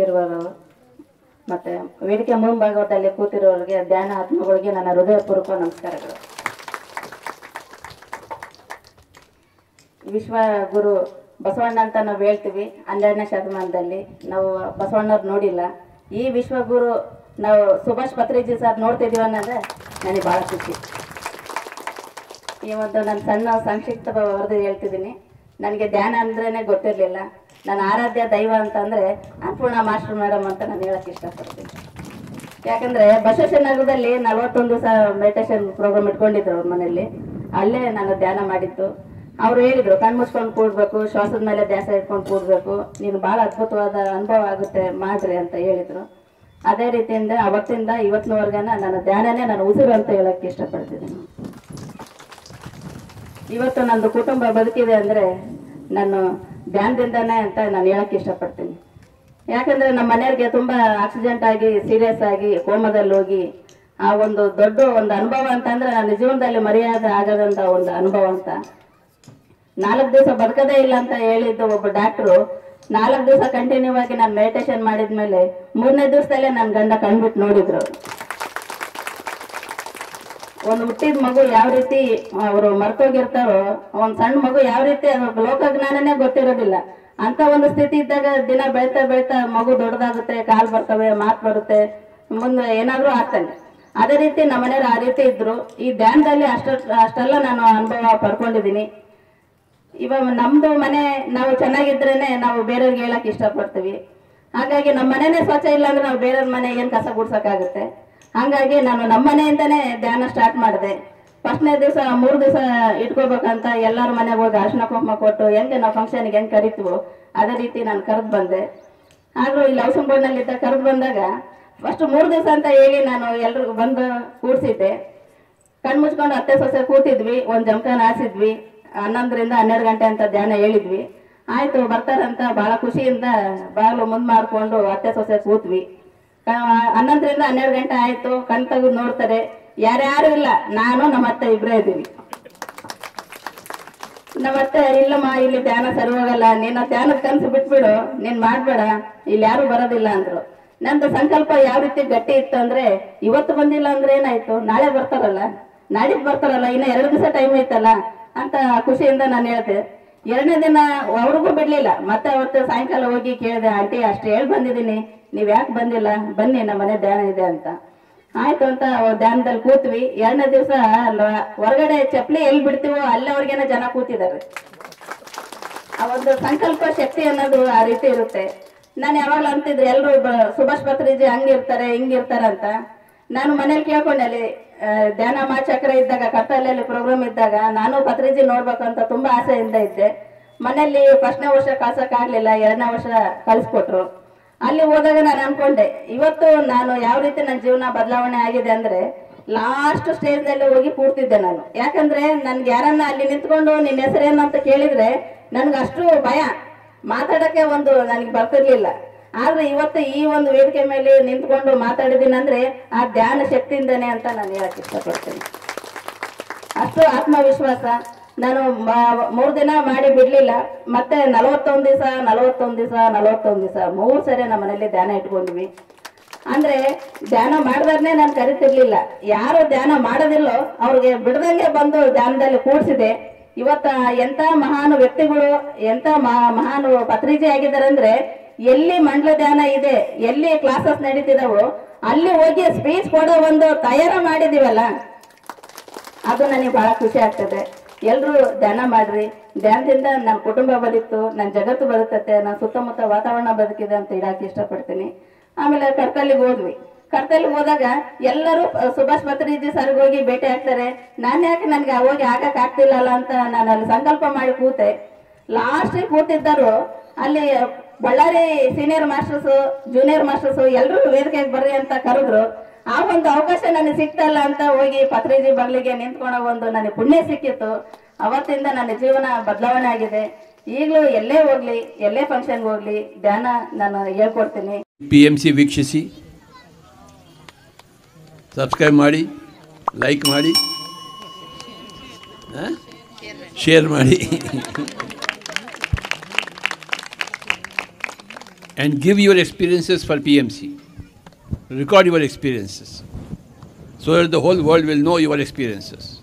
ಕೂತಿರುವವರು ಮತ್ತು ವೇದಿಕೆ ಮುಂಭಾಗದಲ್ಲಿ ಕೂತಿರೋರಿಗೆ ಧ್ಯಾನ ಆತ್ಮಗಳಿಗೆ ನನ್ನ ಹೃದಯಪೂರ್ವಕ ನಮಸ್ಕಾರಗಳು ವಿಶ್ವ ಗುರು ಬಸವಣ್ಣ ಅಂತ ನಾವು ಹೇಳ್ತೀವಿ ಹನ್ನೆರಡನೇ ಶತಮಾನದಲ್ಲಿ ನಾವು ಬಸವಣ್ಣವ್ರು ನೋಡಿಲ್ಲ ಈ ವಿಶ್ವಗುರು ನಾವು ಸುಭಾಷ್ ಪತ್ರಿಜಿ ಸರ್ ನೋಡ್ತಿದ್ದೀವಿ ಅನ್ನೋದೇ ನನಗೆ ಭಾಳ ಖುಷಿ ಈ ಒಂದು ನನ್ನ ಸಣ್ಣ ಸಂಕ್ಷಿಪ್ತ ವರದಿ ಹೇಳ್ತಿದ್ದೀನಿ ನನಗೆ ಧ್ಯಾನ ಅಂದ್ರೇ ಗೊತ್ತಿರಲಿಲ್ಲ ನನ್ನ ಆರಾಧ್ಯ ದೈವ ಅಂತಂದರೆ ಅನ್ನಪೂರ್ಣ ಮಾಸ್ಟರ್ ಮೇಡಮ್ ಅಂತ ನಾನು ಹೇಳಕ್ಕೆ ಇಷ್ಟಪಡ್ತೀನಿ ಯಾಕಂದರೆ ಬಸವೇಶ್ವರ ನಗರದಲ್ಲಿ ನಲವತ್ತೊಂದು ದಿವಸ ಮೆಡಿಟೇಷನ್ ಪ್ರೋಗ್ರಾಮ್ ಇಟ್ಕೊಂಡಿದ್ರು ಅವ್ರ ಮನೆಯಲ್ಲಿ ಅಲ್ಲೇ ನಾನು ಧ್ಯಾನ ಮಾಡಿದ್ದು ಅವ್ರು ಹೇಳಿದ್ರು ಕಣ್ಣು ಮುಚ್ಕೊಂಡು ಕೂಡ್ಬೇಕು ಶ್ವಾಸದ ಮೇಲೆ ಧ್ಯಾಸ ಇಟ್ಕೊಂಡು ಕೂಡ್ಬೇಕು ನೀನು ಭಾಳ ಅದ್ಭುತವಾದ ಅನುಭವ ಆಗುತ್ತೆ ಮಾಡ್ರಿ ಅಂತ ಹೇಳಿದ್ರು ಅದೇ ರೀತಿಯಿಂದ ಅವತ್ತಿಂದ ಇವತ್ತಿನವರೆಗನ ನನ್ನ ಧ್ಯಾನನೇ ನಾನು ಉಸಿರು ಅಂತ ಹೇಳಕ್ಕೆ ಇಷ್ಟಪಡ್ತಿದ್ದೀನಿ ಇವತ್ತು ನಂದು ಕುಟುಂಬ ಬದುಕಿದೆ ಅಂದರೆ ನಾನು ಧ್ಯಾನದಿಂದನೇ ಅಂತ ನಾನು ಹೇಳಕ್ಕೆ ಇಷ್ಟಪಡ್ತೀನಿ ಯಾಕಂದ್ರೆ ನಮ್ಮ ಮನೆಯವ್ರಿಗೆ ತುಂಬಾ ಆಕ್ಸಿಡೆಂಟ್ ಆಗಿ ಸೀರಿಯಸ್ ಆಗಿ ಕೋಮದಲ್ಲಿ ಹೋಗಿ ಆ ಒಂದು ದೊಡ್ಡ ಒಂದು ಅನುಭವ ಅಂತಂದ್ರೆ ನನ್ನ ಜೀವನದಲ್ಲಿ ಮರ್ಯಾದೆ ಆಗದಂತ ಒಂದು ಅನುಭವ ಅಂತ ನಾಲ್ಕು ದಿವಸ ಬದುಕದೇ ಇಲ್ಲ ಅಂತ ಹೇಳಿದ್ದು ಒಬ್ಬ ಡಾಕ್ಟ್ರು ನಾಲ್ಕು ದಿವಸ ಕಂಟಿನ್ಯೂ ಆಗಿ ನಾನು ಮೆಡಿಟೇಷನ್ ಮಾಡಿದ್ಮೇಲೆ ಮೂರನೇ ದಿವಸದಲ್ಲೇ ನನ್ನ ಗಂಡ ಕಂಡ್ಬಿಟ್ಟು ನೋಡಿದ್ರು ಅವ್ರು. ಒಂದು ಹುಟ್ಟಿದ ಮಗು ಯಾವ ರೀತಿ ಅವರು ಮರ್ತೋಗಿರ್ತಾರೋ ಒಂದ್ ಸಣ್ಣ ಮಗು ಯಾವ ರೀತಿ ಅದು ಲೋಕಜ್ಞಾನನೇ ಗೊತ್ತಿರೋದಿಲ್ಲ ಅಂತ ಒಂದು ಸ್ಥಿತಿ ಇದ್ದಾಗ ದಿನ ಬೆಳ್ತಾ ಬೆಳ್ತಾ ಮಗು ದೊಡ್ಡದಾಗುತ್ತೆ ಕಾಲ್ ಬರ್ತವೆ ಮಾತು ಬರುತ್ತೆ ಮುಂದೆ ಏನಾದ್ರೂ ಆಗ್ತಾನೆ ಅದೇ ರೀತಿ ನಮ್ಮ ಮನೆಯವ್ರು ಆ ರೀತಿ ಇದ್ರು ಈ ಧ್ಯಾನದಲ್ಲಿ ಅಷ್ಟ ಅಷ್ಟೆಲ್ಲ ನಾನು ಅನುಭವ ಪಡ್ಕೊಂಡಿದ್ದೀನಿ ಇವಾಗ ನಮ್ದು ಮನೆ ನಾವು ಚೆನ್ನಾಗಿದ್ರೇನೆ ನಾವು ಬೇರೆಯವ್ರಿಗೆ ಹೇಳಕ್ ಇಷ್ಟಪಡ್ತೀವಿ ಹಾಗಾಗಿ ನಮ್ಮ ಮನೆನೇ ಸ್ವಚ್ಛ ಇಲ್ಲ ಅಂದ್ರೆ ನಾವು ಬೇರೆಯವ್ರ ಮನೆ ಏನ್ ಕಸ ಗುಡ್ಸಕ್ಕಾಗುತ್ತೆ ಹಾಗಾಗಿ ನಾನು ನಮ್ಮ ಮನೆಯಿಂದನೇ ಧ್ಯಾನ ಸ್ಟಾರ್ಟ್ ಮಾಡಿದೆ ಫಸ್ಟ್ನೇ ದಿವಸ ಮೂರು ದಿವಸ ಇಟ್ಕೋಬೇಕಂತ ಎಲ್ಲರ ಮನೆಗೆ ಹೋಗಿ ಅರ್ಶಿನ ಕುಂಕುಮ ಕೊಟ್ಟು ಹೆಂಗೆ ನಾವು ಫಂಕ್ಷನ್ಗೆ ಹೆಂಗೆ ಕರಿತೀವೋ ಅದೇ ರೀತಿ ನಾನು ಕರೆದು ಬಂದೆ ಆದ್ರೂ ಇಲ್ಲಿ ಹೌಸಿಂಗ್ ಬೋರ್ಡ್ನಲ್ಲಿದ್ದ ಕರೆದು ಬಂದಾಗ ಫಸ್ಟ್ ಮೂರು ದಿವಸ ಅಂತ ಹೇಳಿ ನಾನು ಎಲ್ರಿಗೂ ಬಂದು ಕೂಡ್ಸಿದ್ದೆ ಕಣ್ ಮುಚ್ಕೊಂಡು ಅತ್ತೆ ಸೊಸೆ ಕೂತಿದ್ವಿ ಒಂದ್ ಜಮಖಾನ ಹಾಸಿದ್ವಿ ಹನ್ನೊಂದರಿಂದ ಹನ್ನೆರಡು ಗಂಟೆ ಅಂತ ಧ್ಯಾನ ಹೇಳಿದ್ವಿ ಆಯ್ತು ಬರ್ತಾರಂತ ಬಹಳ ಖುಷಿಯಿಂದ ಬಾಗಿಲು ಮುಂದ್ ಮಾಡ್ಕೊಂಡು ಅತ್ತೆ ಸೊಸೆ ಕೂತ್ವಿ ಕ- ಹನ್ನೊಂದರಿಂದ ಹನ್ನೆರಡು ಗಂಟೆ ಆಯ್ತು ಕಣ್ ತೆಗೆದು ನೋಡ್ತಾರೆ ಯಾರ್ಯಾರು ಇಲ್ಲ ನಾನು ನಮ್ಮ ಅತ್ತೆ ಇಬ್ಬರೇ ಇದ್ದೀವಿ ನಮ್ಮತ್ತೆ ಇಲ್ಲಮ್ಮ ಇಲ್ಲಿ ಧ್ಯಾನ ಸರಿ ಹೋಗಲ್ಲ ನೀನು ಧ್ಯಾನದ ಕನಸು ಬಿಟ್ಬಿಡು ನೀನ್ ಮಾಡ್ಬೇಡ ಇಲ್ಲಿ ಯಾರು ಬರೋದಿಲ್ಲ ಅಂದ್ರು ನಂದು ಸಂಕಲ್ಪ ಯಾವ ರೀತಿ ಗಟ್ಟಿ ಇತ್ತು ಅಂದ್ರೆ ಇವತ್ತು ಬಂದಿಲ್ಲ ಅಂದ್ರೆ ಏನಾಯ್ತು ನಾಳೆ ಬರ್ತಾರಲ್ಲ ನಾಡಿದ್ದು ಬರ್ತಾರಲ್ಲ ಇನ್ನ ಎರಡು ದಿವಸ ಟೈಮ್ ಐತಲ್ಲ ಅಂತ ಖುಷಿಯಿಂದ ನಾನು ಹೇಳ್ದೆ ಎರಡನೇ ದಿನ ಅವ್ರಿಗೂ ಬಿಡ್ಲಿಲ್ಲ ಮತ್ತೆ ಅವತ್ತು ಸಾಯಂಕಾಲ ಹೋಗಿ ಕೇಳಿದೆ ಆಂಟಿ ಅಷ್ಟು ಹೇಳಿ ಬಂದಿದ್ದೀನಿ ನೀವ್ ಯಾಕೆ ಬಂದಿಲ್ಲ ಬನ್ನಿ ನಮ್ಮ ಮನೆ ಧ್ಯಾನ ಇದೆ ಅಂತ ಆಯ್ತು ಅಂತ ಅವ್ರ್ ಧ್ಯಾನದಲ್ಲಿ ಕೂತ್ವಿ ಎರಡನೇ ದಿವಸ ಹೊರಗಡೆ ಚಪ್ಪಲಿ ಎಲ್ಲಿ ಬಿಡ್ತೀವೋ ಅಲ್ಲವರೆಗೇನೆ ಜನ ಕೂತಿದ್ದಾರೆ ಆ ಒಂದು ಸಂಕಲ್ಪ ಶಕ್ತಿ ಅನ್ನೋದು ಆ ರೀತಿ ಇರುತ್ತೆ ನಾನು ಯಾವಾಗಲೂ ಅಂತಿದ್ರೆ ಎಲ್ಲರೂ ಸುಭಾಷ್ ಪತ್ರಿಜಿ ಹಂಗಿರ್ತಾರೆ ಹಿಂಗಿರ್ತಾರೆ ಅಂತ ನಾನು ಮನೇಲಿ ಕೇಳ್ಕೊಂಡೆ ಅಲ್ಲಿ ಆ, ಧ್ಯಾನ ಚಕ್ರ ಇದ್ದಾಗ ಕತ್ತಲಲ್ಲಿ ಪ್ರೋಗ್ರಾಮ್ ಇದ್ದಾಗ ನಾನು ಪತ್ರಿಜಿ ನೋಡ್ಬೇಕು ಅಂತ ತುಂಬಾ ಆಸೆಯಿಂದ ಇದ್ದೆ ಮನೆಯಲ್ಲಿ ಫಸ್ಟ್ನೇ ವರ್ಷ ಕಳ್ಸಕ್ ಆಗ್ಲಿಲ್ಲ ಎರಡನೇ ವರ್ಷ ಕಳಿಸ್ಕೊಟ್ರು ಅಲ್ಲಿ ಹೋದಾಗ ನಾನು ಅನ್ಕೊಂಡೆ ಇವತ್ತು ನಾನು ಯಾವ ರೀತಿ ನನ್ನ ಜೀವನ ಬದಲಾವಣೆ ಆಗಿದೆ ಅಂದ್ರೆ ಲಾಸ್ಟ್ ಸ್ಟೇಜ್ ನಲ್ಲಿ ಹೋಗಿ ಕೂಡ್ತಿದ್ದೆ ನಾನು ಯಾಕಂದ್ರೆ ನನ್ಗೆ ಯಾರನ್ನ ಅಲ್ಲಿ ನಿಂತ್ಕೊಂಡು ನಿನ್ನ ಹೆಸರೇನು ಅಂತ ಕೇಳಿದ್ರೆ ನನ್ಗೆ ಅಷ್ಟು ಭಯ ಮಾತಾಡಕ್ಕೆ ಒಂದು ನನಗೆ ಬರ್ತಿರ್ಲಿಲ್ಲ ಆದ್ರೆ ಇವತ್ತು ಈ ಒಂದು ವೇದಿಕೆ ಮೇಲೆ ನಿಂತ್ಕೊಂಡು ಮಾತಾಡಿದ್ದೀನಿ ಅಂದ್ರೆ ಆ ಧ್ಯಾನ ಶಕ್ತಿಯಿಂದನೇ ಅಂತ ನಾನು ಹೇಳಕ್ ಇಷ್ಟಪಡ್ತೇನೆ ಅಷ್ಟು ಆತ್ಮವಿಶ್ವಾಸ ನಾನು ಮ- ಮೂರ್ ದಿನ ಮಾಡಿ ಬಿಡ್ಲಿಲ್ಲ ಮತ್ತೆ ನಲವತ್ತೊಂದ್ ದಿವಸ ನಲವತ್ತೊಂದ್ ದಿವಸ ನಲವತ್ತೊಂದ್ ದಿವಸ ಮೂರ್ ಸರಿ ನಮ್ಮ ಮನೇಲಿ ಧ್ಯಾನ ಇಟ್ಕೊಂಡ್ವಿ ಅಂದ್ರೆ ಧ್ಯಾನ ಮಾಡಿದಾರನೇ ನಾನು ಕರಿತಿರ್ಲಿಲ್ಲ ಯಾರು ಧ್ಯಾನ ಮಾಡೋದಿಲ್ಲೋ ಅವ್ರಿಗೆ ಬಿಡದಂಗೆ ಬಂದು ಧ್ಯಾನದಲ್ಲಿ ಕೂಡ್ಸಿದೆ ಇವತ್ತ ಎಂತ ಮಹಾನ್ ವ್ಯಕ್ತಿಗಳು ಎಂತ ಮಹಾ- ಮಹಾನ್ ಪತ್ರಿಜಿ ಆಗಿದ್ದಾರೆ ಅಂದ್ರೆ ಎಲ್ಲಿ ಮಂಡಲ ಧ್ಯಾನ ಇದೆ ಎಲ್ಲಿ ಕ್ಲಾಸಸ್ ನಡೀತಿದಾವೋ ಅಲ್ಲಿ ಹೋಗಿ ಸ್ಪೀಚ್ ಕೊಡೋ ಒಂದು ತಯಾರ ಮಾಡಿದೀವಲ್ಲ ಅದು ನನಗೆ ಬಹಳ ಖುಷಿ ಆಗ್ತದೆ ಎಲ್ರು ಧ್ಯಾನ ಮಾಡ್ರಿ ಧ್ಯಾನದಿಂದ ನನ್ನ ಕುಟುಂಬ ಬದುಕ್ತು ನನ್ನ ಜಗತ್ತು ಬದುಕತ್ತೆ ನನ್ನ ಸುತ್ತಮುತ್ತ ವಾತಾವರಣ ಬದುಕಿದೆ ಅಂತ ಹೇಳಕ್ ಇಷ್ಟಪಡ್ತೀನಿ ಆಮೇಲೆ ಕರ್ತಲ್ಲಿಗೆ ಹೋದ್ವಿ ಕರ್ತಲ್ಲಿಗೆ ಹೋದಾಗ ಎಲ್ಲರೂ ಅಹ್, ಸುಭಾಷ್ ಪತ್ರಿಜಿ ಸರ್ಗೆ ಹೋಗಿ ಭೇಟಿ ಆಗ್ತಾರೆ ನಾನು ಯಾಕೆ ನನಗೆ ಹೋಗಿ ಆಗಕ್ ಆಗ್ತಿಲ್ಲಲ್ಲ ಅಂತ ನಾನು ಅಲ್ಲಿ ಸಂಕಲ್ಪ ಮಾಡಿ ಕೂತೆ ಲಾಸ್ಟ್ ಕೂತಿದ್ದರು ಅಲ್ಲಿ Ballari senior masters junior masters ಎಲ್ಲರೂ ವೇದಿಕೆಗೆ ಬರ್ರಿ ಅಂತ ಕರೆದ್ರು ಆ ಒಂದು ಅವಕಾಶ ನನಗೆ ಸಿಕ್ತಲ್ಲ ಅಂತ ಹೋಗಿ ಪತ್ರಿಜಿ ಬಗ್ಲಿಗೆ ನಿಂತ್ಕೊಳ್ಳೋ ಒಂದು ನನಗೆ ಪುಣ್ಯ ಸಿಕ್ಕಿತ್ತು ಅವತ್ತಿಂದ ನನ್ನ ಜೀವನ ಬದಲಾವಣೆ ಆಗಿದೆ ಈಗಲೂ ಎಲ್ಲೇ ಹೋಗ್ಲಿ ಎಲ್ಲೇ ಫಂಕ್ಷನ್ಗೆ ಹೋಗ್ಲಿ ಧ್ಯಾನ ನಾನು ಹೇಳ್ಕೊಡ್ತೀನಿ ಪಿ ಎಮ್ ಸಿ ವೀಕ್ಷಿಸಿ ಸಬ್ಸ್ಕ್ರೈಬ್ ಮಾಡಿ ಲೈಕ್ ಮಾಡಿ ಶೇರ್ ಮಾಡಿ and give your experiences for PMC. Record your experiences so that the whole world will know your experiences.